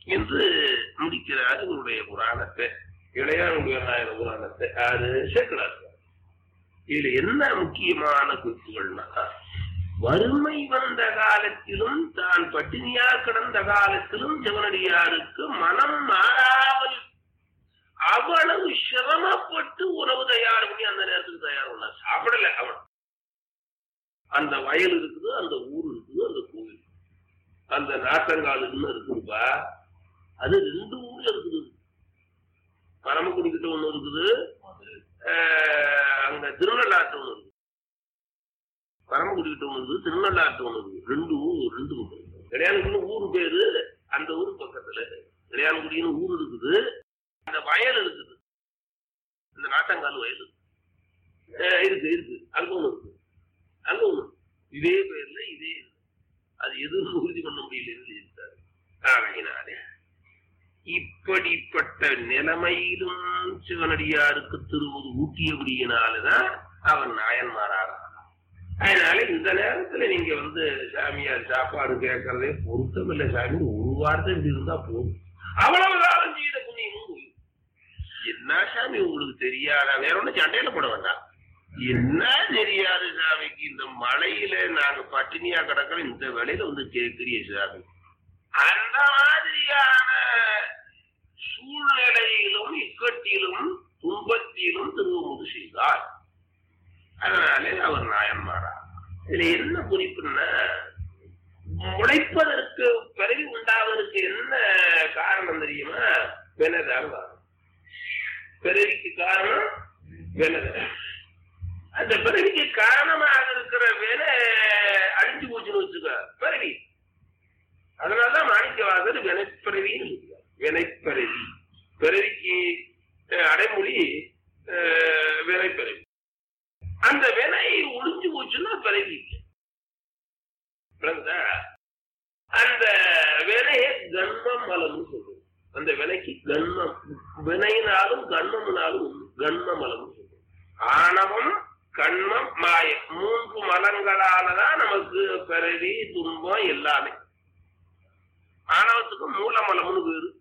என்று முடிக்கிறார் இவருடைய புராணத்தை இளையானுடைய நாயன புராணத்தை யாரு சேர்க்கிறார் இதுல என்ன முக்கியமான குறிப்புகள்னா வறுமை வந்த காலத்திலும் தான் பட்டினியா கிடந்த காலத்திலும் சிவனடியாருக்கு மனம் மாறாமல் அவ்வளவு சிரமப்பட்டு உணவு தயார் பண்ணி அந்த நேரத்துக்கு தயார் பண்ண சாப்பிடல அவன் அந்த வயல் இருக்குது அந்த ஊர் இருக்குது அந்த கோவில் அந்த நாட்டங்கால் இன்னும் இருக்குதுப்பா அது ரெண்டு ஊர்ல இருக்குது பரமக்குடி கிட்ட ஒண்ணு இருக்குது ஆஹ் அங்க திருநள்ளாற்று ஒண்ணு இருக்குது பரமக்குடி கிட்ட ஒண்ணு இருக்குது திருநள்ளாற்று ஒண்ணு இருக்குது ரெண்டு ஊர் ரெண்டு ஊர் கிடையாதுக்குன்னு ஊர் பேரு அந்த ஊர் பக்கத்துல கிடையாதுக்குடின்னு ஊர் இருக்குது அந்த வயல் இருக்குது இந்த நாட்டங்கால் வயல் இருக்கு. ஆஹ் இருக்கு இருக்கு அங்க ஒண்ணு இருக்கு அங்க ஒண்ணு இதே பேர்ல இதே இது. அது எதுவும் உறுதி பண்ண முடியல இருக்காரு ஆகையினாலே இப்படிப்பட்ட நிலைமையிலும் சிவனடியாருக்கு திருவது ஊட்டியபடியினாலதான் அவன் நாயன்மாராக அதனால இந்த நேரத்துல நீங்க வந்து சாமியார் சாப்பாடு கேட்கறதே பொருத்தம் இல்லை சாமி ஒரு வார்த்தை இப்படி இருந்தா போதும் அவ்வளவு காலம் செய்த புண்ணியமும் போயிடும். என்ன சாமி உங்களுக்கு தெரியாதா வேற ஒண்ணும் சண்டையில போட வேண்டாம் என்ன தெரியாது சாமிக்கு இந்த மழையில நாங்க பட்டினியா கிடக்கிற இந்த வேலையில வந்து கேட்கிறிய சாமி அந்த மாதிரியான சூழ்நிலையிலும் இக்கட்டிலும் துன்பத்திலும் திருவமுது செய்தார் அதனாலே அவர் நாயன்மாரா இதுல என்ன குறிப்புன்னா முளைப்பதற்கு பிறகு உண்டாவதற்கு என்ன காரணம் தெரியுமா வினதான் காரணம் பிறவிக்கு காரணம் வினதான் அந்த பிறவிக்கு காரணமாக இருக்கிற வேலை அழிஞ்சு போச்சுன்னு வச்சுக்க பிறவி அதனாலதான் மாணிக்கவாசர் வினைப்பிறவின்னு சொல்லுவார் வினைப்பிறவி பிறவிக்கு அஹ், அடைமொழி அஹ், வினைப்பிறவி அந்த வினை ஒளிஞ்சு போச்சுன்னா பிறவி இல்லை. விளங்குதா? அந்த வினையை கன்மம் மலம்னு சொல்லுவோம் அந்த வினைக்கு கன்மம் வினையினாலும் கன்மம்னாலும் உண்டு. கன்ம மலம்னு சொல்லுவோம் ஆணவம் கண்மம் மாயம் மூன்று மலங்களாலதான் நமக்கு பிறவி துன்பம் எல்லாமே ஆணவத்துக்கு மூலமலம்னு பேரு